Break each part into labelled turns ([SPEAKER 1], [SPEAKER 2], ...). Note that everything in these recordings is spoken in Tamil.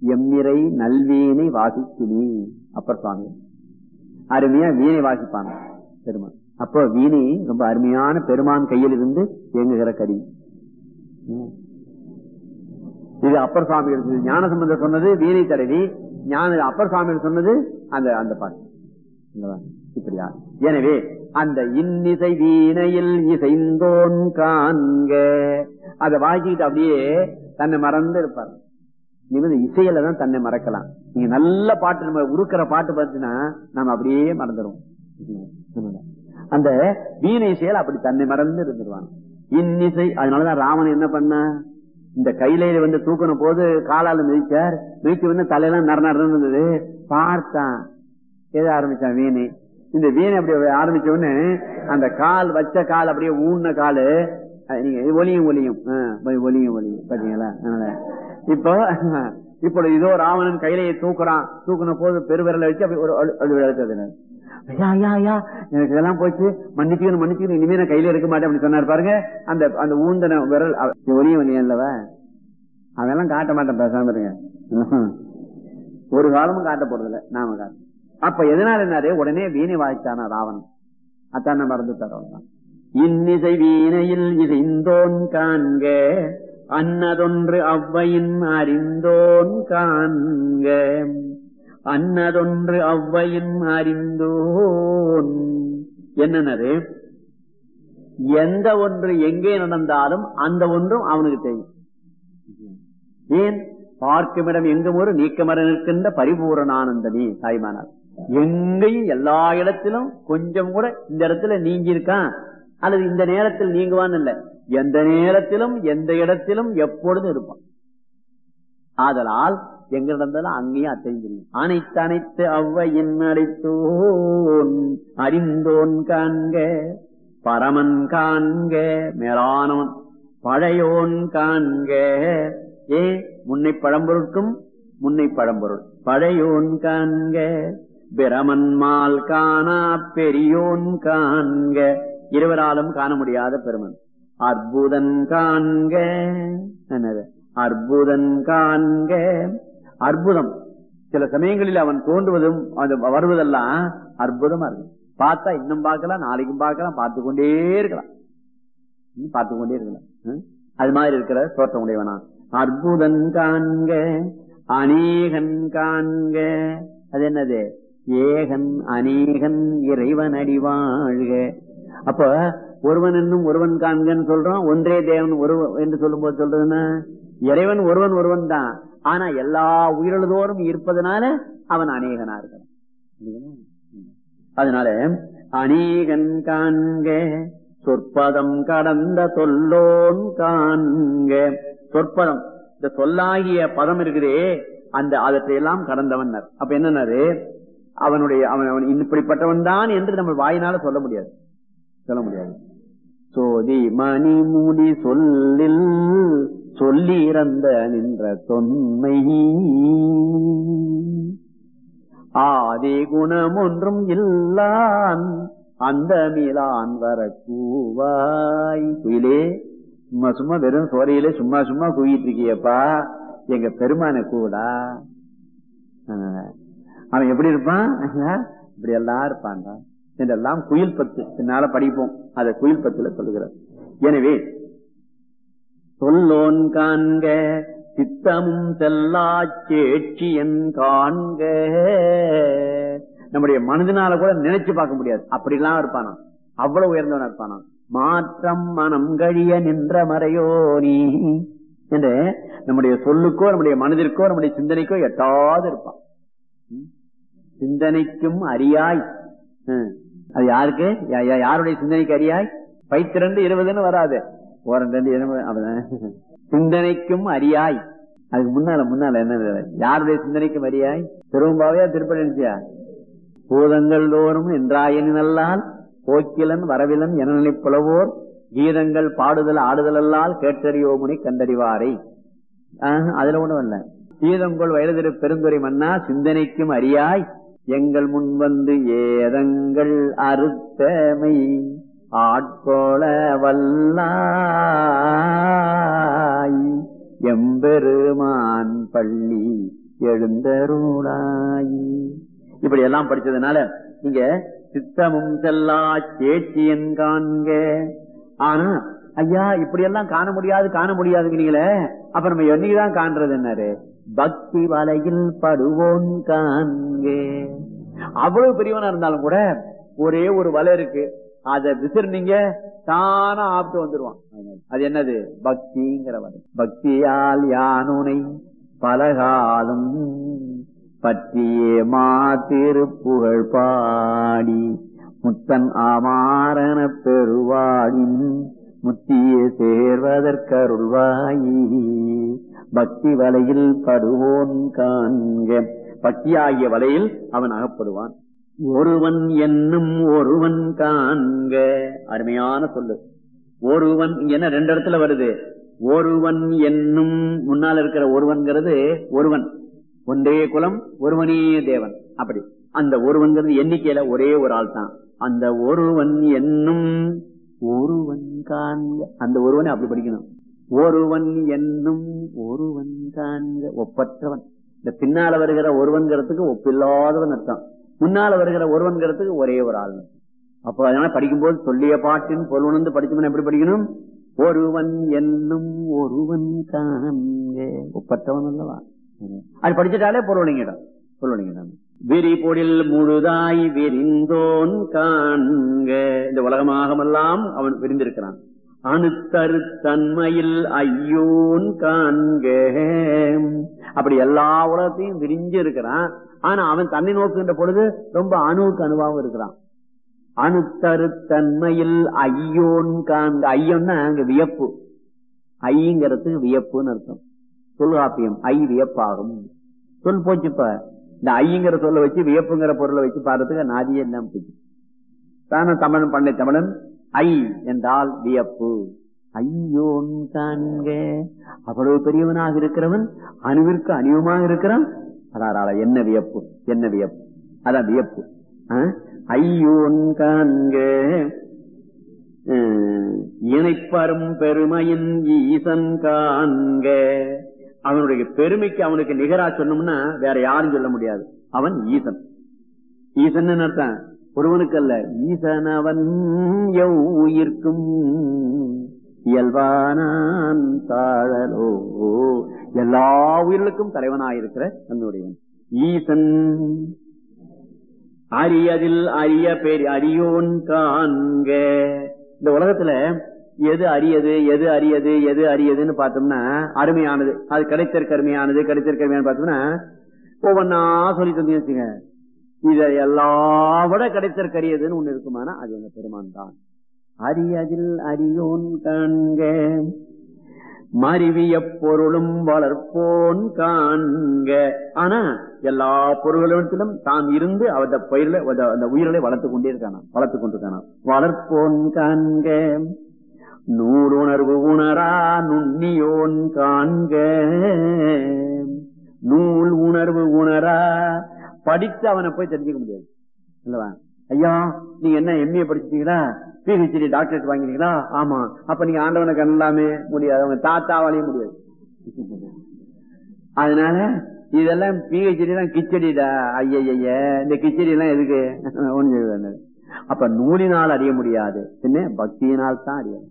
[SPEAKER 1] எம்மிரை நல்வீனை வாசிக்கினி அப்பர் சுவாமி அருமையா வீணை வாசிப்பாங்க பெருமான் அப்போ வீணை ரொம்ப அருமையான பெருமான் கையில் இருந்து இயங்குகிற கருவி ம். இது அப்பர் சுவாமி எடுத்தது ஞானசம்பந்தர் சொன்னது வீணை தடவி ஞான அப்பர் சுவாமி சொன்னது அந்த அந்த பாட்டு இல்லவா? இப்படியா எனவே அந்த இன்னிசை வீணையில் இசைந்தோன் காண்க அதை வாசிக்கிட்டு அப்படியே தன்னை மறந்து இருப்பார் நீ வந்து இசையில தான் தன்னை மறக்கலாம் நீங்க நல்ல பாட்டு நம்ம உருக்கிற பாட்டு பார்த்துன்னா நம்ம அப்படியே மறந்துடும் அந்த வீணை இசையில அப்படி தன்னை மறந்து இருந்துருவாங்க இன்னிசை அதனாலதான் ராமன் என்ன பண்ண இந்த கையில வந்து தூக்கின போது காலால மிதிச்சார் மிதிச்சு வந்து தலையெல்லாம் நர நரன்னு இருந்தது பார்த்தான் எது ஆரம்பிச்சான் வீணை இந்த வீணை அப்படி ஆரம்பிச்ச உடனே அந்த கால் வச்ச கால் அப்படியே ஊன்ன காலு அஹ் நீங்க இது ஒலியும் ஒலியும் ஆஹ் போய் ஒலியும் ஒலியும் பாத்தீங்களா அதனால இப்போ இப்போ இதோ ராவணன் கையிலேயே தூக்குறான் தூக்குன போது பெருவிரலை வச்சு அப்படி ஒரு அழு- அழு அழுத்தது ஐயா ஐயா ஐயா எனக்கு இதெல்லாம் போச்சு மன்னிச்சுக்கணும் மன்னிச்சுக்கணும் இனிமே நான் கையில இருக்க மாட்டேன் அப்படி சொன்னார் பாருங்க அந்த அந்த ஊந்தன விரல் அவ- ஒலியும் ஒலியும் இல்லவா அதெல்லாம் காட்ட மாட்டேன் பேசாம இருங்க ஒரு காலமும் காட்ட போறதில்ல நாம காட்ட அப்ப எதனால என்னாரு உடனே வீணை வாய்ச்சானா ராவணன் அத்தான மறந்து தரோம் இன்னிசை வீணையில் இசைந்தோன் காண்க அன்னதொன்று அவ்வையின் அறிந்தோன் காண்க அன்னதொன்று அவ்வையின் அறிந்தோன் என்னன்னது எந்த ஒன்று எங்கே நடந்தாலும் அந்த ஒன்றும் அவனுக்கு தெரியும் ஏன் பார்க்குமிடம் எங்கும் ஒரு நீக்கமர நிற்கின்ற பரிபூரணானந்தனி தாய்மானார் எங்கேயும் எல்லா இடத்திலும் கொஞ்சம் கூட இந்த இடத்துல நீங்கி இருக்கான் அல்லது இந்த நேரத்தில் நீங்குவான் இல்ல எந்த நேரத்திலும் எந்த இடத்திலும் எப்பொழுதும் இருப்பான் ஆதலால் எங்க நடந்தாலும் அங்கேயும் அத்தையும் தெரியும் அனைத்து அனைத்து அவ்வையின் அடைத்தோன் அறிந்தோன் காண்க பரமன் காண்க மேலானவன் பழையோன் காண்க ஏ முன்னை பழம்பொருட்கும் முன்னை பழம்பொருள் பழையோன் காண்க பிரமன் மால் காணா பெரியோன் காண்க இருவராலும் காண முடியாத பெருமன் அற்புதன் காண்க என்னது அற்புதன் காண்க அற்புதம் சில சமயங்களில் அவன் தோன்றுவதும் அது வருவதெல்லாம் அற்புதமா இருக்கு பார்த்தா இன்னும் பார்க்கலாம் நாளைக்கும் பார்க்கலாம் பார்த்து கொண்டே இருக்கலாம் ம், பார்த்து கொண்டே இருக்கலாம் ம்? அது மாதிரி இருக்கிற தோற்றம் உடையவனா அற்புதன் காண்க அநேகன் காண்க அது என்னது ஏகன் அநேகன் இறைவன் அடி வாழ்க அப்ப ஒருவன் என்னும் ஒருவன் காண்கன்னு சொல்றோம் ஒன்றே தேவன் ஒரு என்று சொல்லும்போது சொல்றதுன்னா இறைவன் ஒருவன் ஒருவன் தான் ஆனா எல்லா உயிரிழதோறும் இருப்பதனால அவன் அநேகனா இருக்கிறான் இல்லையா? அதனால அநேகன் காண்க சொற்பதம் கடந்த தொல்லோன் காண்க சொற்பதம் இந்த சொல்லாகிய பதம் இருக்குதே அந்த அதற்றையெல்லாம் கடந்தவன் அப்ப என்னன்னாரு அவனுடைய அவன் அவன் இப்படிப்பட்டவன் தான் என்று நம்ம வாயினால சொல்ல முடியாது சொல்ல முடியாது சோதி மணிமுடி சொல்லில் சொல்லி இறந்த நின்ற தொன்மை ஆதி குணம் ஒன்றும் இல்லான் அந்த மீளான் வர கூவாய் குயிலே சும்மா சும்மா வெறும் சோரையிலே சும்மா சும்மா குயிட்டு இருக்கியப்பா எங்க பெருமான கூடா அவன் எப்படி இருப்பான் இப்படி எல்லாம் இருப்பான்டா என்றெல்லாம் குயில் பத்து பின்னால படிப்போம் அதை குயில் பத்துல சொல்லுகிறார் எனவே சொல்லோன் காண்க சித்தமும் செல்லா சேட்சியன் காண்க நம்முடைய மனதினால கூட நினைச்சு பார்க்க முடியாது அப்படிலாம் இருப்பானா அவ்வளவு உயர்ந்தவனா இருப்பானா மாற்றம் மனம் கழிய நின்ற மறையோனி என்று நம்முடைய சொல்லுக்கோ நம்முடைய மனதிற்கோ நம்முடைய சிந்தனைக்கோ எட்டாவது இருப்பான் ம்? சிந்தனைக்கும் அறியாய் ம். அது யாருக்கு யா- யா- யாருடைய சிந்தனைக்கு அறியாய் பைத்திரண்டு இருபதுன்னு வராது ஓரண்டு ரெண்டு இருபது அப்படிதான். சிந்தனைக்கும் அறியாய் அதுக்கு முன்னால முன்னால என்ன யாருடைய சிந்தனைக்கும் அறியாய் திரும்பாவையா திருப்பதி நினைச்சியா பூதங்கள் தோறும் என்றாயனி நல்லால் போக்கிலன் வரவிலன் என நினைப்புலவோர் கீதங்கள் பாடுதல் ஆடுதல் அல்லால் கேட்டறியோமுனை கண்டறிவாரை ஆஹ், அதுல ஒண்ணும் இல்ல கீதங்கள் வயதிரு பெருந்துரை மன்னா சிந்தனைக்கும் அறியாய் எங்கள் முன் வந்து ஏதங்கள் அறுத்தமை ஆட்கோள வல்லாய் எம்பெருமான் பள்ளி எழுந்தருளாயி இப்படி எல்லாம் படிச்சதுனால இங்க சித்தமும் செல்லா சேச்சியன் காண்க ஆனா ஐயா இப்படி எல்லாம் காண முடியாது காண முடியாதுங்கிறீங்களே அப்ப நம்ம என்னைக்குதான் காண்றது என்னாரு பக்தி வலையில் படுவோன் காண்க அவ்வளவு பெரியவனா இருந்தாலும் கூட ஒரே ஒரு வலை இருக்கு அத விசிறுனீங்க தானா ஆப்பிட்டு வந்துருவான் அது என்னது பக்திங்கிற வலை பக்தியால் யானுனை பலகாலம் பற்றியே மாத்திருப்புகழ் பாடி முத்தன் ஆமாரண பெருவாடின் முத்திய சேர்வதற்கருள்வாயி பக்தி வலையில் படுவோன் காண்க பக்தியாகிய வலையில் அவன் அகப்படுவான் ஒருவன் என்னும் ஒருவன் காண்க அருமையான சொல்லு ஒருவன் இங்க என்ன ரெண்டு இடத்துல வருது ஒருவன் என்னும் முன்னால் இருக்கிற ஒருவன்கிறது ஒருவன் ஒன்றே குலம் ஒருவனே தேவன் அப்படி அந்த ஒருவன்கிறது எண்ணிக்கையில ஒரே ஒரு ஆள் தான் அந்த ஒருவன் என்னும் ஒருவன் காண்க அந்த ஒருவனை அப்படி படிக்கணும் ஒருவன் என்னும் ஒருவன் காண்க ஒப்பற்றவன் இந்த பின்னால வருகிற ஒருவன்கிறதுக்கு ஒப்பில்லாதவன் அர்த்தம் முன்னால வருகிற ஒருவன்கிறதுக்கு ஒரே ஒரு ஆள் அப்போ அதனால படிக்கும்போது சொல்லிய பாட்டின் பொருள் படிச்சோம்னா எப்படி படிக்கணும் ஒருவன் என்னும் ஒருவன் காண்க ஒப்பற்றவன் அல்லவா அது படிச்சுட்டாலே பொருளிங்கிடம் பொருளிங்கிடம் விரிபொடில் முழுதாய் விரிந்தோன் காண்க இந்த உலகமாகமெல்லாம் அவன் விரிந்திருக்கிறான் அணுத்தரு தன்மையில் ஐயோன் காண்க அப்படி எல்லா உலகத்தையும் விரிஞ்சு இருக்கிறான் ஆனா அவன் தன்னை நோக்குகின்ற பொழுது ரொம்ப அணுவுக்கு அணுவாகவும் இருக்கிறான் அணுத்தரு தன்மையில் ஐயோன் காண்க ஐயோன்னா அங்க வியப்பு ஐங்கிறதுக்கு வியப்புன்னு அர்த்தம் தொல்காப்பியம் ஐ வியப்பாகும் சொல் போச்சுப்ப இந்த ஐங்கிற சொல்ல வச்சு வியப்புங்கிற பொருளை வச்சு பாடுறதுக்கு நாதியே எல்லாம் போச்சு தானே தமிழன் பண்ணை தமிழன் ஐ என்றால் வியப்பு ஐயோன் காண்க அவ்வளவு பெரியவனாக இருக்கிறவன் அணுவிற்கு அணிவமாக இருக்கிறான் அதாரால என்ன வியப்பு என்ன வியப்பு அதான் வியப்பு ஐயோன் காண்க இணைப்பரும் பெருமையின் ஈசன் காண்க அவனுடைய பெருமைக்கு அவனுக்கு நிகரா சொன்னோம்னா வேற யாரும் சொல்ல முடியாது அவன் ஈசன் ஈசன் அர்த்தம் ஒருவனுக்கு அல்ல ஈசன் அவன் எவ் உயிர்க்கும் இயல்பானான் தாழலோ எல்லா உயிர்களுக்கும் தலைவனாயிருக்கிற தன்னுடையவன் ஈசன் அரியதில் அரிய பேர் அரியோன் காண்க இந்த உலகத்துல எது அரியது எது அரியது எது அரியதுன்னு பார்த்தோம்னா அருமையானது அது கிடைத்திருக்க அருமையானது கிடைத்திருக்க அருமையானது பார்த்தோம்னா ஒவ்வொன்னா சொல்லி தந்து வச்சுங்க இத எல்லா விட கிடைத்திருக்க அரியதுன்னு ஒண்ணு இருக்குமானா அது எங்க பெருமான் தான் அரியதில் அரியோன் காண்க மருவிய பொருளும் வளர்ப்போன் காண்க ஆனா எல்லா பொருள்களிடத்திலும் தாம் இருந்து அவத பயிரில அந்த உயிர்களை வளர்த்து கொண்டே இருக்கானா வளர்த்து கொண்டிருக்கானா வளர்ப்போன் காண்க நூலுணர்வு உணரா நுண்ணியோன் காண்க நூல் உணர்வு உணரா படித்து அவனை போய் தெரிஞ்சுக்க முடியாது இல்லவா ஐயா நீங்க என்ன எம்ஏ படிச்சிட்டீங்களா பிஹெச்டி டாக்டரேட் வாங்கினீங்களா ஆமா அப்ப நீங்க ஆண்டவனை கண்ணலாமே முடியாது அவங்க தாத்தாவாலையும் முடியாது அதனால இதெல்லாம் பிஹெச்டி எல்லாம் கிச்சடிடா ஐய இந்த கிச்சடி எல்லாம் எதுக்கு ஒண்ணு அப்ப நூலினால் அறிய முடியாது என்ன பக்தியினால் தான் அறிய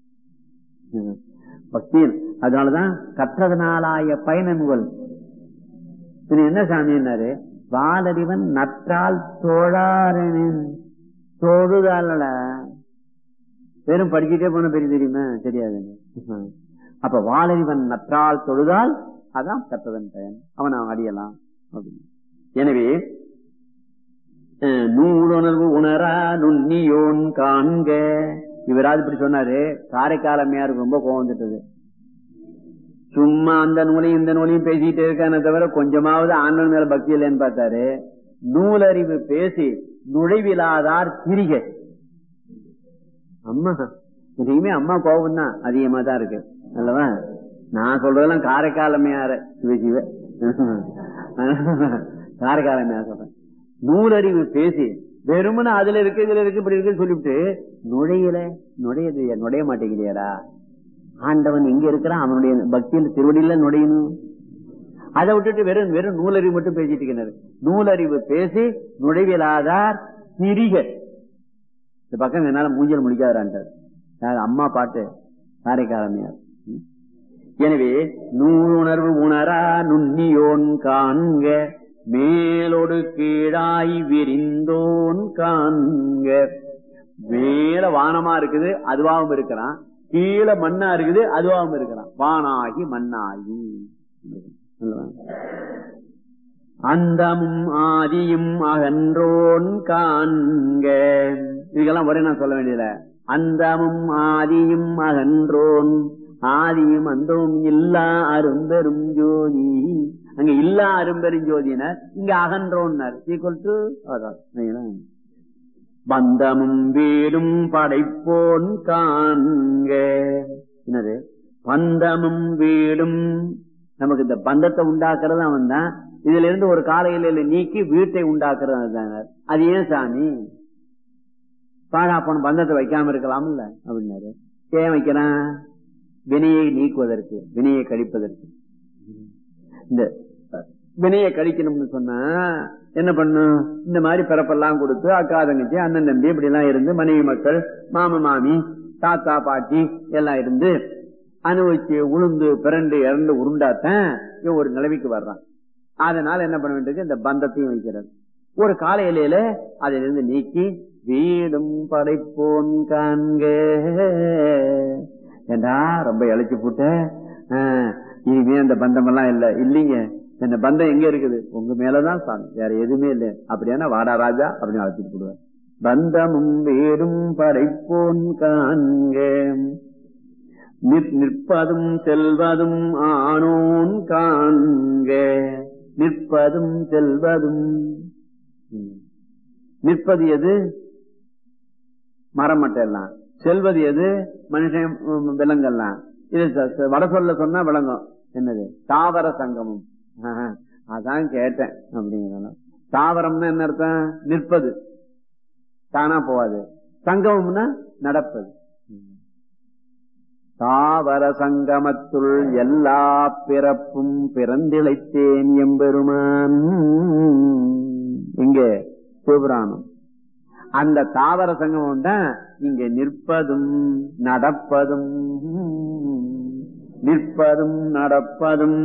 [SPEAKER 1] பக்தியின் அதனாலதான் கற்றதனாலாய பயனன்கள் என்ன சாமின்னாரு வாலறிவன் நற்றால் தோழாரனின் தொழுதால வெறும் படிச்சுட்டே போன பெரிய தெரியுமா தெரியாது அப்ப வாலறிவன் நற்றால் தொழுதால் அதான் கற்றதன் பயன் அவன் அறியலாம் எனவே நூலுணர்வு உணரா நுண்ணியோன் காண்க இவராது இப்படி சொன்னாரு காரைக்கால அம்மையாருக்கு ரொம்ப கோவம் வந்துட்டது சும்மா அந்த நூலையும் இந்த நூலையும் பேசிக்கிட்டே இருக்கானே தவிர கொஞ்சமாவது ஆண்டவன் மேல பக்தி இல்லைன்னு பார்த்தாரு நூலறிவு பேசி நுழைவிலாதார் திரிக அம்மா இதையுமே அம்மா கோபம் தான் அதிகமா தான் இருக்கு அல்லவா நான் சொல்றதெல்லாம் காரைக்காலமையார சிவ சிவ காரைக்காலமையா சொல்றேன் நூலறிவு பேசி வெறுமனு அதுல இருக்கு இதுல இருக்கு இப்படி இருக்கு சொல்லிவிட்டு நுழையல நுழைய நுழைய மாட்டேங்கிறியாடா ஆண்டவன் எங்க இருக்கிறான் அவனுடைய பக்தியில் திருவடியில நுழையணும் அதை விட்டுட்டு வெறும் வெறும் நூலறிவு மட்டும் பேசிட்டு இருக்கிறாரு நூலறிவு பேசி நுழைவிலாதார் திரிக இந்த பக்கம் என்னால மூஞ்சல் முடிக்காதான்ட்டார் யார் அம்மா பாட்டு காரைக்காலமையார் ம். எனவே நூலுணர்வு உணரா நுண்ணியோன் காண்க மேலொடு கீழாய் விரிந்தோன் காண்க மேல வானமா இருக்குது அதுவாகவும் இருக்கிறான் கீழே மண்ணா இருக்குது அதுவாகவும் இருக்கிறான் வானாகி மண்ணாகி அந்தமும் ஆதியும் அகன்றோன் காண்க இதுக்கெல்லாம் ஒரே நான் சொல்ல வேண்டியதில்ல அந்தமும் ஆதியும் அகன்றோன் ஆதியும் அந்தமும் இல்லா அரும்பெரும் ஜோதி அங்க இல்லா அரும்பெரும் ஜோதியினர் இங்க அகன்றோன்னார் ஈக்குவல் டு பந்தமும் வீடும் படைப்போன் காண்க என்னது பந்தமும் வீடும் நமக்கு இந்த பந்தத்தை உண்டாக்குறது அவன் தான் இதுல இருந்து ஒரு காலையில நீக்கி வீட்டை உண்டாக்குறது அதுதானார். அது ஏன் சாமி பாழா போன பந்தத்தை வைக்காம இருக்கலாம்ல அப்படின்னாரு ஏன் வைக்கிறான் வினையை நீக்குவதற்கு வினையை கழிப்பதற்கு இந்த வினையை கழிக்கணும்னு சொன்னா என்ன பண்ணும் இந்த மாதிரி பிறப்பெல்லாம் கொடுத்து அக்கா தங்கச்சி அண்ணன் தம்பி இப்படி எல்லாம் இருந்து மனைவி மக்கள் மாம மாமி தாத்தா பாட்டி எல்லாம் இருந்து அனுபவிச்சு உளுந்து பிறண்டு இறந்து உருண்டாத்தான் இவன் ஒரு நிலைமைக்கு வர்றான் அதனால என்ன பண்ண வேண்டியது இந்த பந்தத்தையும் வைக்கிறது ஒரு கால இலையில அதிலிருந்து நீக்கி வீடும் படைப்போன் காண்க ஏண்டா ரொம்ப இழைச்சு போட்ட ஆஹ், இனிமே அந்த பந்தம் எல்லாம் இல்ல இல்லீங்க இந்த பந்தம் எங்க இருக்குது உங்க மேலதான் சாமி வேற எதுவுமே இல்லை அப்படியானா வாடா ராஜா அப்படின்னு அழைச்சிட்டு போடுவார் பந்தமும் வீடும் படைப்போன் காண்க நிற்- நிற்பதும் செல்வதும் ஆனோன் காண்க நிற்பதும் செல்வதும் ம். நிற்பது எது மரம் மட்டும் எல்லாம் செல்வது எது மனுஷன் ம், விலங்கெல்லாம் இது ச- ச- வட சொல்ல சொன்னா விளங்கும் என்னது தாவர சங்கமம் ஆஹா, அதான் கேட்டேன் அப்படிங்கிறத தாவரம்னா என்ன அர்த்தம் நிற்பது தானா போவாது சங்கமம்னா நடப்பது தாவர சங்கமத்துள் எல்லா பிறப்பும் பிறந்திழைத்தேன் எம்பெருமான் இங்க சிவபுராணம் அந்த தாவர சங்கமம் தான் இங்க நிற்பதும் நடப்பதும் நிற்பதும் நடப்பதும்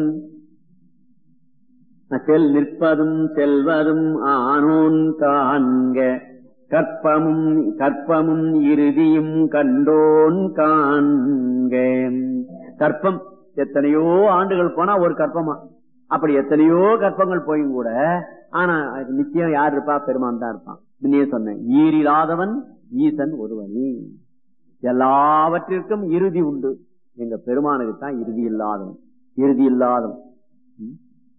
[SPEAKER 1] செல் நிற்பதும் செல்வதும் ஆனோன் காண்க கற்பமும் கற்பமும் இறுதியும் கண்டோன் காண்க கற்பம் எத்தனையோ ஆண்டுகள் போனா ஒரு கற்பமா அப்படி எத்தனையோ கற்பங்கள் போயும் கூட ஆனா அதுக்கு நிச்சயம் யார் இருப்பா பெருமான் தான் இருப்பான் முன்னே சொன்னேன் ஈரில்லாதவன் ஈசன் ஒருவனே எல்லாவற்றிற்கும் இறுதி உண்டு எங்க பெருமானுக்கு தான் இறுதி இல்லாதவன் இறுதி இல்லாதவன் ம்?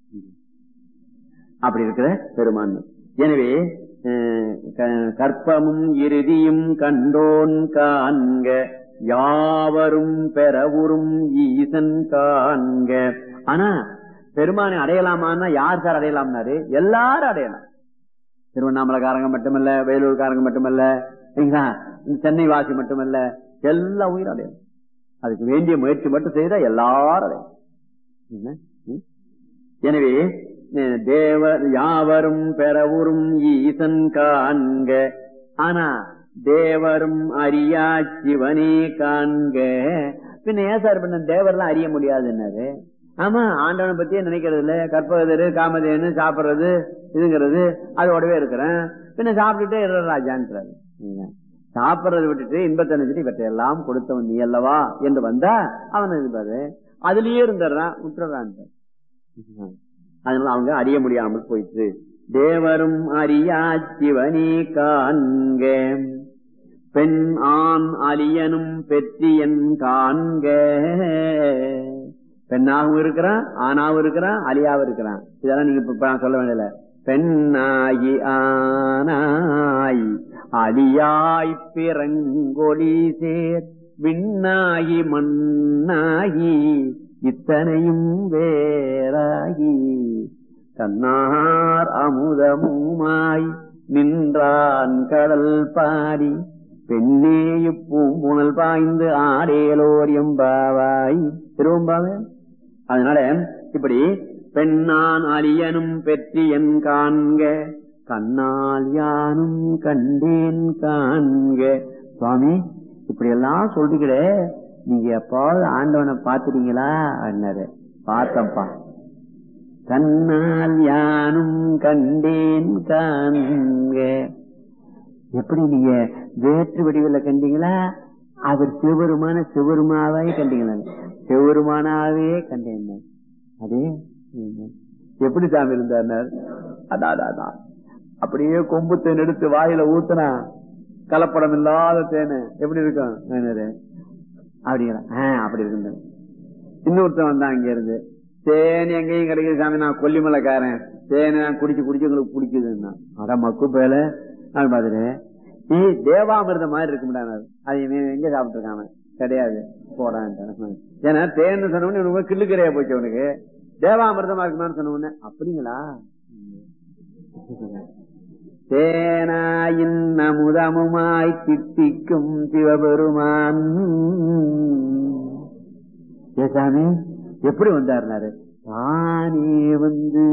[SPEAKER 1] அப்படி இருக்கிற பெருமான் எனவே அஹ், க- கற்பமும் இறுதியும் கண்டோன் காண்க யாவரும் பெறவுறும் ஈசன் காண்க ஆனா பெருமானை அடையலாமான்னா யார் சார் அடையலாம்னாரு எல்லாரும் அடையலாம் திருவண்ணாமலைக்காரங்க மட்டுமல்ல வேலூர்காரங்க மட்டுமல்ல சரிங்களா? இந்த சென்னை வாசி மட்டுமல்ல எல்லா உயிரும் அடையலாம் அதுக்கு வேண்டிய முயற்சி மட்டும் செய்தா எல்லாரும் அடையலாம் என்ன? ம்? எனவே அஹ், தேவ யாவரும் பெறவுறும் ஈசன் காண்க ஆனா தேவரும் அறியா சிவனே காண்க பின்ன ஏன் சார் பின்ன தேவர்லாம் அறிய முடியாதுன்னாரு ஆமா ஆண்டவனை பத்தியே நினைக்கிறது இல்ல கற்பகதரு காமதேனு சாப்பிடுறது இதுங்கிறது அதோடவே இருக்கிறேன் பின்ன சாப்பிட்டுட்டே இருற ராஜான்றாரு சரிங்களா? சாப்பிடுறதை விட்டுட்டு இன்பத்தை நினைச்சிட்டு இவற்றை எல்லாம் கொடுத்தவன் நீ அல்லவா என்று வந்தா அவன் இது பாரு அதுலயே இருந்துடுறான் விட்டுறான் அதனால அவங்க அறிய முடியாமல் போயிட்டு தேவரும் அறியா சிவனே காண்க பெண் ஆண் அலியனும் பெற்றியன் காண்க பெண்ணாகவும் இருக்கிறான் ஆணாவும் இருக்கிறான் அலியாவும் இருக்கிறான் இதெல்லாம் நீங்க இப்ப நான் சொல்ல வேண்டியல பெண்ணாகி ஆனாய் அலியாய் பிறங்கொழி சேர் விண்ணாகி மண்ணாகி இத்தனையும் வேறாகி கண்ணார் அமுதமுமாய் நின்றான் கடல் பாடி பெண்ணே பூம்புணல் பாய்ந்து ஆடேலோர் எம்பாவாய் திருவம்பாவே அதனால இப்படி பெண்ணான் அலியனும் பெற்றி என் காண்க கண்ணால் யானும் கண்டேன் காண்க சுவாமி இப்படி எல்லாம் சொல்றீங்களே நீங்க எப்பாவது ஆண்டவனை பாத்துட்டீங்களா அண்ணாரு பார்த்தப்பா கண்ணால் யானும் கண்டேன் காண்க எப்படி நீங்க வேற்று வடிவில் கண்டீங்களா அவர் சிவருமான சிவருமாவே கண்டீங்களா சிவருமானாவே கண்டேன் அதே எப்படி சாமி இருந்தார் அதான் அதான் அப்படியே கொம்பு தேன் எடுத்து வாயில ஊத்துனா கலப்படம் இல்லாத தேனு எப்படி இருக்கும் அப்படிங்களா அப்படி இருக்கு இன்னொருத்தன் வந்தான் அங்க இருந்து தேன் எங்கேயும் கிடைக்குது சாமி நான் கொல்லிமலைக்காரன் தேனை நான் குடிச்சு குடிச்சு உங்களுக்கு பிடிக்குதுன்னா அட மக்கு பேல நான் பாத்துட்டு நீ தேவாமிர்தம் மாதிரி இருக்க முடியாது அது இவன் எங்க சாப்பிட்டு இருக்காம கிடையாது போடான்ட்டான் ஏன்னா தேன்னு சொன்ன உடனே கிள்ளுக்கரையா போச்சு அவனுக்கு தேவாமிர்தமா இருக்குமான்னு சொன்ன உடனே அப்படிங்களா தேனாயின் அமுதமுமாய் தித்திக்கும் சிவபெருமான் ஏசாமி எப்படி வந்தாருனாரு தானே வந்து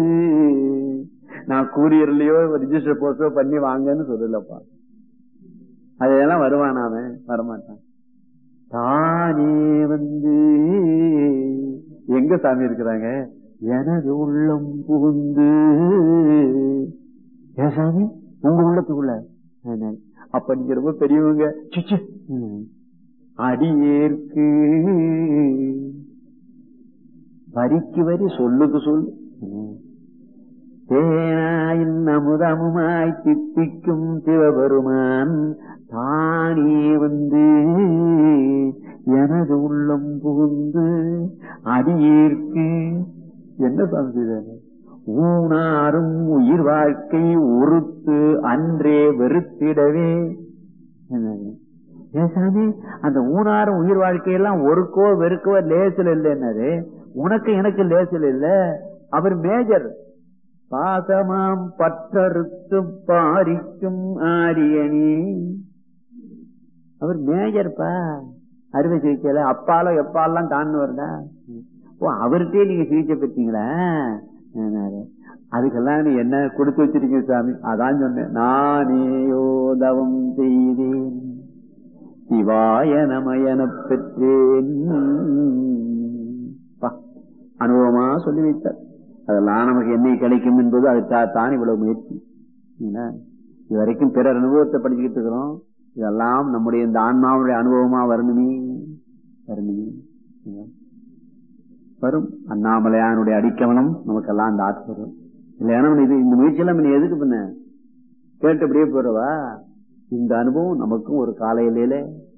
[SPEAKER 1] நான் கூரியர்லயோ ரிஜிஸ்டர் போஸ்டோ பண்ணி வாங்கன்னு சொல்லலப்பா அதெல்லாம் வருவான் அவன் வரமாட்டான் தானே வந்து எங்க சாமி இருக்கிறாங்க எனது உள்ளம் புகுந்து ஏன் சாமி உங்க உள்ளத்துக்குள்ள அப்ப நீங்க ரொம்ப பெரியவங்க அடியேற்கு வரிக்கு வரி சொல்லுக்கு சொல்லு தேனாயின் அமுதமுமாய் தித்திக்கும் சிவபெருமான் தானே வந்து எனது உள்ளம் புகுந்து அடியேற்கு என்ன சாமி ஊனாரும் உயிர் வாழ்க்கை உறுத்து அன்றே வெறுத்திடவே சாமி அந்த ஊனாரும் உயிர் வாழ்க்கையெல்லாம் ஒருக்கோ வெறுக்கோ லேசில் இல்லைன்னாரு உனக்கு எனக்கு லேசில் இல்ல அவர் மேஜர் பாசமாம் பற்றறுத்து பாரிக்கும் ஆரியணி அவர் மேஜர்ப்பா அறுவை சிகிச்சையில அப்பால எப்பாலாம் தாண்டு வருதா ஓ அவர்கிட்டயே நீங்க சிகிச்சை பெற்றீங்களா அதுக்கெல்லாம் நீ என்ன கொடுத்து வச்சிருக்கீங்க சாமி அதான் சொன்னேன் நானேயோ தவம் செய்தேன் சிவாய நமயன பெற்றேன் அனுபவமா சொல்லி வைத்தார் அதெல்லாம் நமக்கு என்ன கிடைக்கும் என்பது அதுக்காகத்தான் இவ்வளவு முயற்சி இது வரைக்கும் பிறர் அனுபவத்தை படிச்சுக்கிட்டு இருக்கிறோம் இதெல்லாம் நம்முடைய இந்த ஆன்மாவுடைய அனுபவமா வரணுமே வரணுமே வரும் அண்ணாமலையானுடைய அடிக்கவனம் நமக்கெல்லாம் அந்த ஆட்சி வரும் இல்லையா இது இந்த முயற்சியெல்லாம் நீ எதுக்கு பண்ண கேட்டு அப்படியே போறவா இந்த அனுபவம் நமக்கும் ஒரு காலையில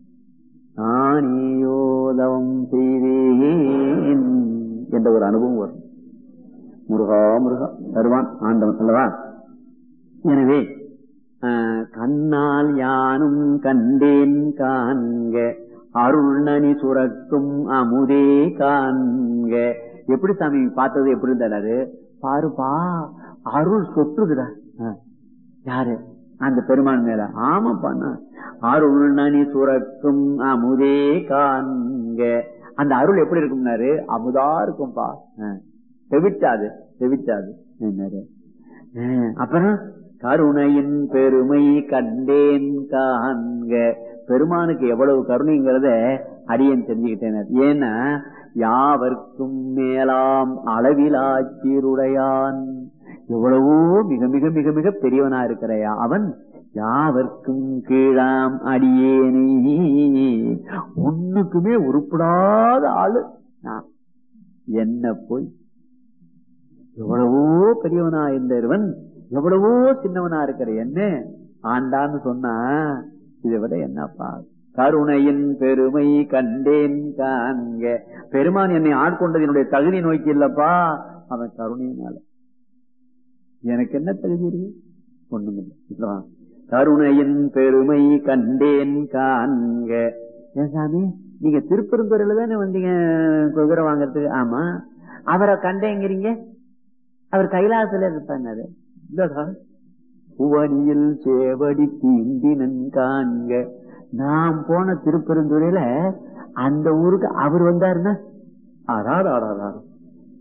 [SPEAKER 1] நானேயோதவம் செய்வேன் என்ற ஒரு அனுபவம் வரும் முருகா முருகா தருவான் ஆண்டவன் அல்லவா எனவே கண்ணால் யானும் கண்டேன் காண்க அருள் நனி சுரக்கும் அமுதே காண்க எப்படி சாமி பார்த்தது எப்படி இருந்தாரு பாருப்பா அருள் சொட்டுதுடா யாரு அந்த பெருமான் மேல ஆமாப்பா அருள் நனி சுரக்கும் அமுதே காண்க அந்த அருள் எப்படி இருக்கும்னாரு அமுதா இருக்கும்பா செவிச்சாது செவிச்சாது அப்புறம் கருணையின் பெருமை கண்டேன் காண்க பெருமானுக்கு எவ்வளவு கருணைங்கிறத அடியன் தெரிஞ்சுக்கிட்டேன் ஏன்னா யாவர்க்கும் மேலாம் அளவிலாச்சீருடையான் எவ்வளவோ மிக மிக மிக மிக பெரியவனா இருக்கிறையா அவன் யாவர்க்கும் கீழாம் அடியேனே ஒண்ணுக்குமே உருப்படாத ஆளு நான் என்ன போய் எவ்வளவோ பெரியவனா இருந்தவன் எவ்வளவோ சின்னவனா இருக்கிற என்ன ஆண்டான்னு சொன்னா இதை விட என்னப்பா கருணையின் பெருமை கண்டேன் காண்க பெருமான் என்னை ஆட்கொண்டது என்னுடைய தகுதி நோக்கி இல்லப்பா அவன் கருணையினால எனக்கு என்ன தகுதி இருக்கு ஒண்ணுமில்லை கருணையின் பெருமை கண்டேன் காண்க ஏன் சாமி நீங்க திருப்பெருந்துறையில தானே வந்தீங்க குதிரை வாங்கறதுக்கு ஆமா அவரை கண்டேங்கிறீங்க அவர் கைலாசத்துல இருப்பாரு இல்லடா புவனியில் சேவடி தீண்டினன் காண்க நாம் போன திருப்பெருந்துறையில அந்த ஊருக்கு அவர் வந்தாருன்னா ஆறாடு ஆடாதாரு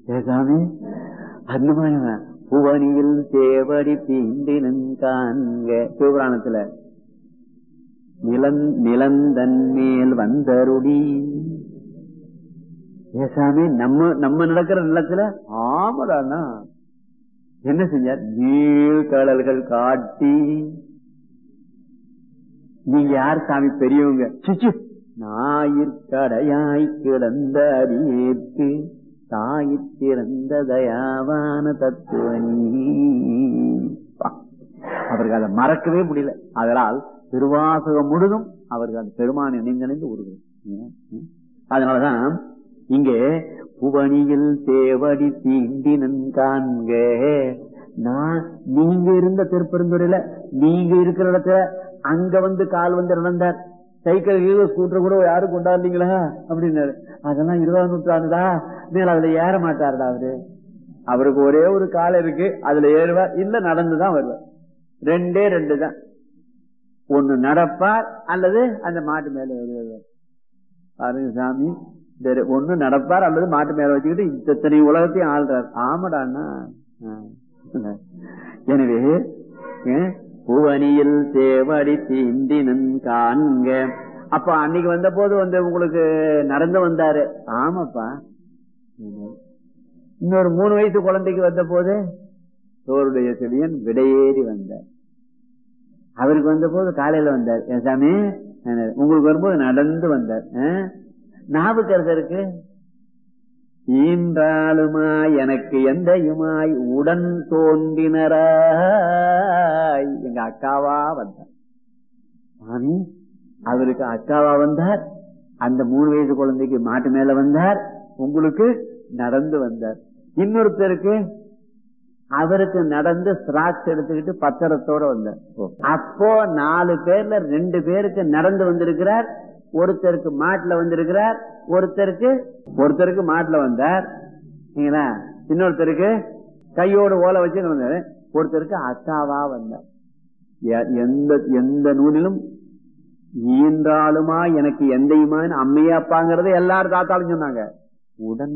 [SPEAKER 1] ஏசாமி அந்த மாதிரி புவனியில் சேவடி தீண்டினன் காண்க சிவபுராணத்துல நிலந் நிலந்தன் மேல் வந்தருடி ஏசாமி நம்ம நம்ம நடக்கிற நிலத்துல ஆமடாண்ணா என்ன செஞ்சார் நீள் கடல்கள் காட்டி நீங்க யார் சாமி பெரியவங்க சுச்சு ஞாயிற்கடையாய் கிடந்த அடியேற்கு தாயிறந்த தயாவான தத்துவனி அவருக்கு அதை மறக்கவே முடியல அதனால் திருவாசகம் முழுதும் அவருக்கு அந்த பெருமான் இணைந்தணிந்து உருவது அதனாலதான் இங்கே புவனியில் தேவடி தீண்டினன் காண்க நான் நீங்க இருந்த திருப்பெருந்துறையில நீங்க இருக்கிற இடத்துல அங்க வந்து கால் வந்து நடந்தார் சைக்கிள் ஸ்கூட்டர் கூட யாரும் கொண்டாடுறீங்களா அப்படின்னாரு அதெல்லாம் இருபதாம் நூற்றாண்டுடா மேல அதுல ஏற மாட்டாருடா அவரு அவருக்கு ஒரே ஒரு கால் இருக்கு அதுல ஏறுவார் இல்ல நடந்துதான் வருவார் ரெண்டே ரெண்டு தான் ஒண்ணு நடப்பார் அல்லது அந்த மாட்டு மேல ஏறுவார் பாருங்க சாமி ஒண்ணு நடப்பார் அல்லது மாட்டு மேல வச்சுக்கிட்டு இத்தனை உலகத்தையும் ஆள்றார் ஆமாடாண்ணா எனவே புவனியில் சேவடி தீண்டினன் காண்க அப்ப அன்னைக்கு வந்த போது வந்து உங்களுக்கு நடந்து வந்தாரு ஆமாப்பா இன்னொரு மூணு வயசு குழந்தைக்கு வந்த போது சோருடைய செடியன் விடையேறி வந்தார் அவருக்கு வந்த போது காலையில வந்தார் சாமி உங்களுக்கு வரும்போது நடந்து வந்தார் ஞாபகருக்கு ஈன்றாலுமாய் எனக்கு எந்தையுமாய் உடன் தோன்றினராய் எங்க அக்காவா வந்தார் சாமி அவருக்கு அக்காவா வந்தார் அந்த மூணு வயசு குழந்தைக்கு மாட்டு மேல வந்தார் உங்களுக்கு நடந்து வந்தார் இன்னொருத்தருக்கு அவருக்கு நடந்து ஸ்ராக்ஸ் எடுத்துக்கிட்டு பத்திரத்தோட வந்தார் அப்போ நாலு பேர்ல ரெண்டு பேருக்கு நடந்து வந்திருக்கிறார் ஒருத்தருக்கு மாட்டுல வந்திருக்கிறார் ஒருத்தருக்கு ஒருத்தருக்கு மாட்டுல வந்தார் இன்னொருத்தருக்கு கையோடு ஓலை வச்சு வந்தாரு ஒருத்தருக்கு அக்காவா வந்தார் எந்த எந்த நூலிலும் ஈன்றாலுமா எனக்கு எந்தையுமான்னு அம்மையா அப்பாங்கிறத எல்லாரும் தாத்தாலும் சொன்னாங்க உடன்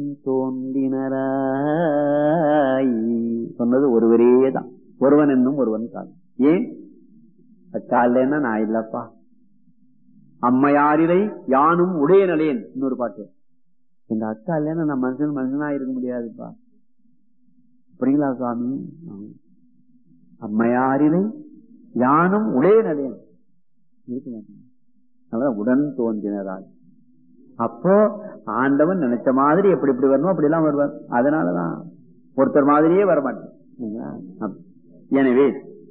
[SPEAKER 1] தோன்றினராய் சொன்னது ஒருவரே தான் ஒருவன் என்னும் ஒருவன் காலம் ஏன் அக்காலன்னா நான் இல்லப்பா அம்மையாரிலை யானும் உடைய நலேன் இன்னொரு பாட்டு எங்க அக்கா இல்லைன்னா நான் மனுஷன் மனுஷனா இருக்க முடியாதுப்பா அப்படிங்களா சுவாமி அம்மையாரிலை யானும் உடைய நலேன் இருக்க மாட்டேன் உடன் தோன்றினராய் அப்போ ஆண்டவன் நினைச்ச மாதிரி எப்படி எப்படி வரணும் அப்படி எல்லாம் வருவார் அதனாலதான் ஒருத்தர் மாதிரியே வரமாட்டேன் எனவே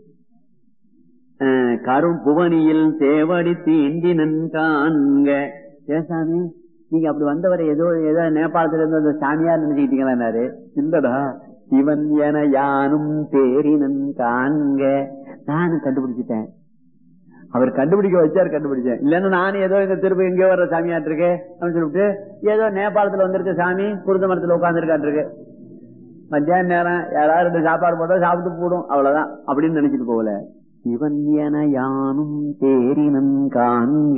[SPEAKER 1] கரும் புவனியில் தேவடி தீண்டினன் காண்க ஏசாமி நீங்க அப்படி வந்தவரை ஏதோ ஏதோ நேபாளத்துல இருந்து அந்த சாமியார் நினைச்சுக்கிட்டீங்களாரு இல்லடா சிவன் என யானும் தேரினன் காண்க நானும் கண்டுபிடிச்சிட்டேன் அவர் கண்டுபிடிக்க வச்சார் கண்டுபிடிச்சேன் இல்லன்னா நானும் ஏதோ இந்த திருப்பி எங்கேயோ வர்ற சாமியாட்டு இருக்கு அப்படின்னு சொல்லிட்டு ஏதோ நேபாளத்துல வந்திருக்க சாமி குருந்த மரத்துல உட்காந்துருக்காட்டு மத்தியான நேரம் யாராவது ரெண்டு சாப்பாடு போட்டா சாப்பிட்டு போடும் அவ்வளவுதான் அப்படின்னு நினைச்சிட்டு போகல இவன் என யானும் தேரினன் காண்க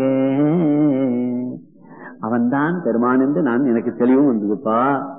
[SPEAKER 1] அவன்தான் பெருமான் என்று நான் எனக்கு தெளிவும் வந்ததுப்பா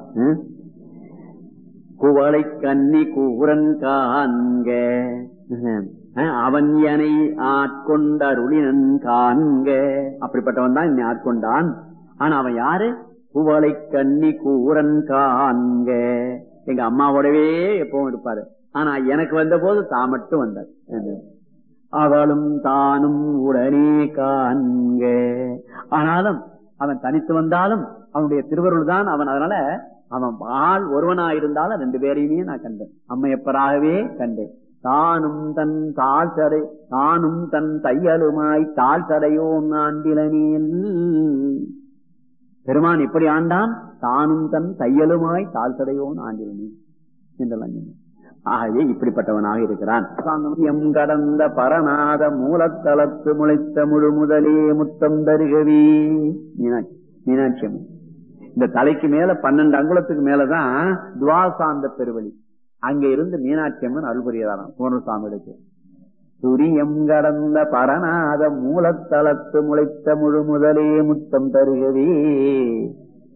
[SPEAKER 1] குவளை கன்னி கூரன் காண்க அவன் எனை ஆட்கொண்டருளினன் காண்க அப்படிப்பட்டவன் தான் என்னை ஆட்கொண்டான் ஆனா அவன் யாரு குவளை கன்னி கூரன் காண்க எங்க அம்மாவோடவே எப்பவும் இருப்பாரு ஆனா எனக்கு வந்த போது தான் மட்டும் வந்தார் அவளும் தானும் உடனே காண்க ஆனாலும் அவன் தனித்து வந்தாலும் அவனுடைய திருவருள் தான் அவன் அதனால அவன் ஆள் ஒருவனாயிருந்தாலும் ரெண்டு பேரையுமே நான் கண்டேன் அம்மையப்பராகவே கண்டேன் தானும் தன் தாழ் தடை தானும் தன் தையலுமாய் தாழ் தடையோ ஆண்டிலனில் பெருமான் எப்படி ஆண்டான் தானும் தன் தையலுமாய் தாழ் தடையோன் ஆண்டிலனி என்றெல்லாம் ஆகவே இப்படிப்பட்டவனாக இருக்கிறான் எம் கடந்த பரநாத மூலத்தளத்து முளைத்த முழு முதலே முத்தம் தருகவி மீனாட்சி மீனாட்சி அம்மன் இந்த தலைக்கு மேல பன்னெண்டு அங்குலத்துக்கு மேலதான் துவாசாந்த பெருவழி அங்க இருந்து மீனாட்சி அம்மன் அருள் புரியறாராம் பூர்ணசாமிகளுக்கு துரியம் கடந்த பரநாத மூலத்தளத்து முளைத்த முழு முதலே முத்தம் தருகவே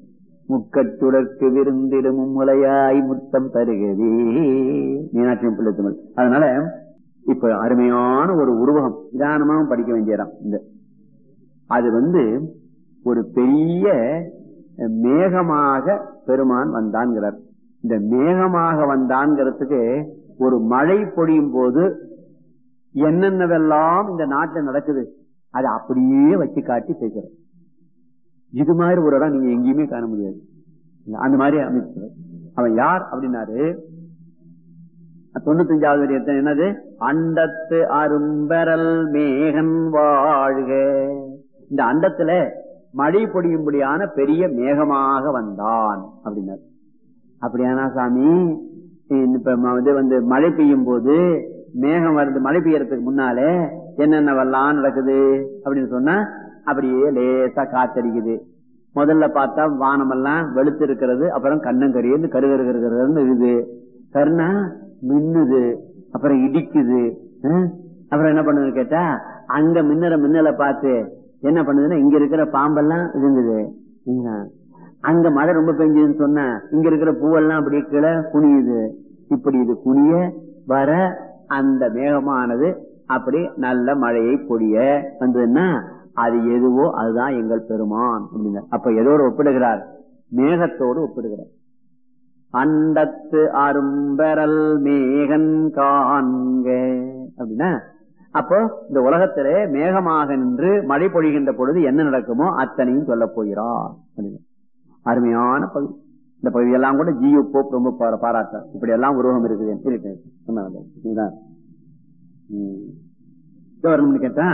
[SPEAKER 1] முக்கச்சுடற்கு விருந்திடும் முலையாய் முத்தம் தருகவே மீனாட்சி பிள்ளை தமிழ் அதனால இப்ப அருமையான ஒரு உருவகம் நிதானமாக படிக்க வேண்டிய இடம் இந்த அது வந்து ஒரு பெரிய மேகமாக பெருமான் வந்தான்கிறார் இந்த மேகமாக வந்தான்ங்கிறதுக்கு ஒரு மழை பொழியும் போது என்னென்னவெல்லாம் இந்த நாட்டில் நடக்குது அதை அப்படியே வச்சு காட்டி பேசுறோம் இது மாதிரி ஒரு இடம் நீங்க எங்கேயுமே காண முடியாது அந்த மாதிரி அமைச்சர் அவன் யார் அப்படின்னாரு தொண்ணூத்தஞ்சாவது வரி எத்தனை என்னது அண்டத்து அரும்பெறல் மேகன் வாழ்க இந்த அண்டத்துல மழை பொடியும்படியான பெரிய மேகமாக வந்தான் அப்படின்னாரு அப்படியானா சாமி இப்ப வந்து வந்து மழை பெய்யும் போது மேகம் வருது மழை பெய்யறதுக்கு முன்னாலே என்னென்னவெல்லாம் நடக்குது அப்படின்னு சொன்னா அப்படியே லேசா காத்தடிக்குது முதல்ல பார்த்தா வானமெல்லாம் வெளுத்து இருக்கிறது அப்புறம் கண்ணங்கரியது கருகருகிறது இருக்குது கருணா மின்னுது அப்புறம் இடிக்குது அப்புறம் என்ன பண்ணுது கேட்டா அங்க மின்னற மின்னலை பார்த்து என்ன பண்ணுதுன்னா இங்க இருக்கிற பாம்பெல்லாம் இருந்தது அங்க மழை ரொம்ப பெஞ்சதுன்னு சொன்ன இங்க இருக்கிற பூவெல்லாம் அப்படியே கீழே குனியுது இப்படி இது குனிய வர அந்த மேகமானது அப்படி நல்ல மழையை பொழிய வந்ததுன்னா அது எதுவோ அதுதான் எங்கள் பெருமான் அப்படின்னா அப்ப எதோடு ஒப்பிடுகிறார் மேகத்தோடு ஒப்பிடுகிறார் அண்டத்து அரும்பெறல் மேகன் காண்க அப்படின்னா அப்போ இந்த உலகத்திலே மேகமாக நின்று மழை பொழிகின்ற பொழுது என்ன நடக்குமோ அத்தனையும் சொல்ல போகிறார் அருமையான பகுதி இந்த பகுதியெல்லாம் கூட ஜியு போப் ரொம்ப பாராட்டார் இப்படி எல்லாம் உருவம் இருக்குது வரணும்னு கேட்டா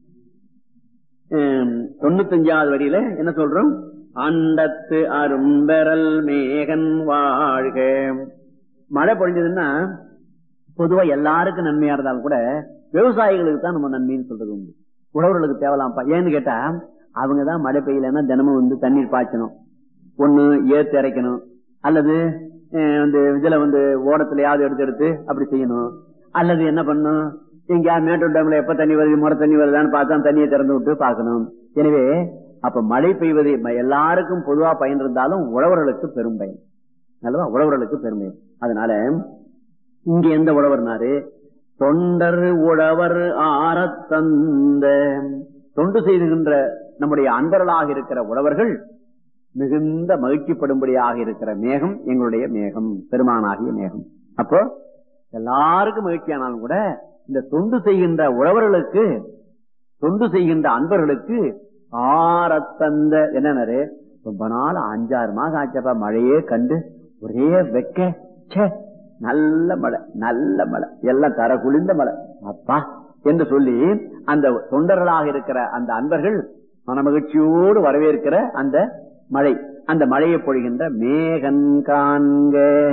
[SPEAKER 1] தொண்ணூத்தஞ்சாவது வரியில என்ன சொல்றோம் அண்டத்து அரும்பெறல் மேகன் வாழ்க மழை பொழிஞ்சதுன்னா பொதுவா எல்லாருக்கும் நன்மையா இருந்தாலும் கூட விவசாயிகளுக்கு தான் நம்ம நன்மைன்னு சொல்றது உண்டு உழவர்களுக்கு தேவலாம்ப்பா ஏன்னு கேட்டா அவங்கதான் மழை பெய்யலன்னா தினமும் வந்து தண்ணீர் பாய்ச்சணும் ஒண்ணு ஏத்து இறைக்கணும் அல்லது வந்து இதுல வந்து ஓடத்துலயாவது எடுத்து எடுத்து அப்படி செய்யணும் அல்லது என்ன பண்ணும் எங்கயா மேட்டூர் டேம்ல எப்ப தண்ணி வருது முறை தண்ணி வருதான்னு பார்த்தா தண்ணியை திறந்து விட்டு பார்க்கணும் எனவே அப்ப மழை பெய்வது எல்லாருக்கும் பொதுவா பயன் இருந்தாலும் உழவர்களுக்கு பெரும் பயன் நல்லவா உழவர்களுக்கு பெருமை அதனால இங்க எந்த உழவர்னாரு தொண்டர் உழவர் ஆரத்தந்த தொண்டு செய்துகின்ற நம்முடைய அன்பர்களாக இருக்கிற உழவர்கள் மிகுந்த மகிழ்ச்சிப்படும்படியாக இருக்கிற மேகம் எங்களுடைய மேகம் பெருமானாகிய மேகம் அப்போ எல்லாருக்கும் மகிழ்ச்சியானாலும் கூட இந்த தொண்டு செய்கின்ற உழவர்களுக்கு தொண்டு செய்கின்ற அன்பர்களுக்கு ஆரத்தந்த என்னன்னு ரொம்ப நாள் அஞ்சாறு மாசம் ஆச்சப்பா மழையே கண்டு ஒரே வெக்க நல்ல மழை நல்ல மழை எல்லாம் தர குளிர்ந்த மழை அப்பா என்று சொல்லி அந்த தொண்டர்களாக இருக்கிற அந்த அன்பர்கள் மனமகிழ்ச்சியோடு வரவேற்கிற அந்த மழை அந்த மழையை பொழிகின்ற மேகன் காண்க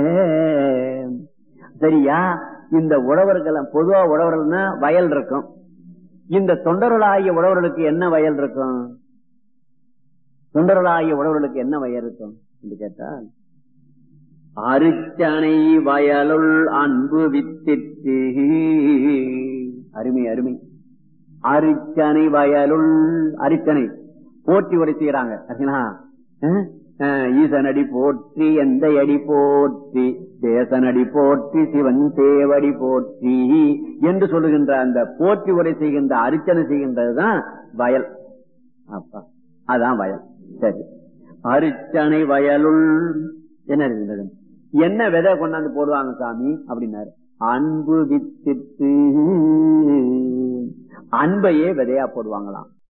[SPEAKER 1] சரியா இந்த உழவர்கள் பொதுவா உழவர்கள்னா வயல் இருக்கும் இந்த தொண்டர்களாகிய உழவர்களுக்கு என்ன வயல் இருக்கும் தொண்டர்களாகிய உழவர்களுக்கு என்ன வயல் இருக்கும் என்று கேட்டால் அரிச்சனை வயலுள் அன்பு வித்திட்டு அருமை அருமை அரிச்சனை வயலுள் அரிச்சனை போற்றி உரை செய்யறாங்க ஈசனடி போற்றி எந்த அடி போற்றி தேசனடி போற்றி சிவன் தேவடி போற்றி என்று சொல்லுகின்ற அந்த போற்றி உரை செய்கின்ற அரிச்சனை செய்கின்றதுதான் வயல் அப்பா அதான் வயல் சரி அரிச்சனை வயலுள் என்ன இருக்கின்றது என்ன விதை கொண்டாந்து போடுவாங்க சாமி அப்படின்னாரு அன்பு வித்திட்டு அன்பையே விதையா போடுவாங்களாம்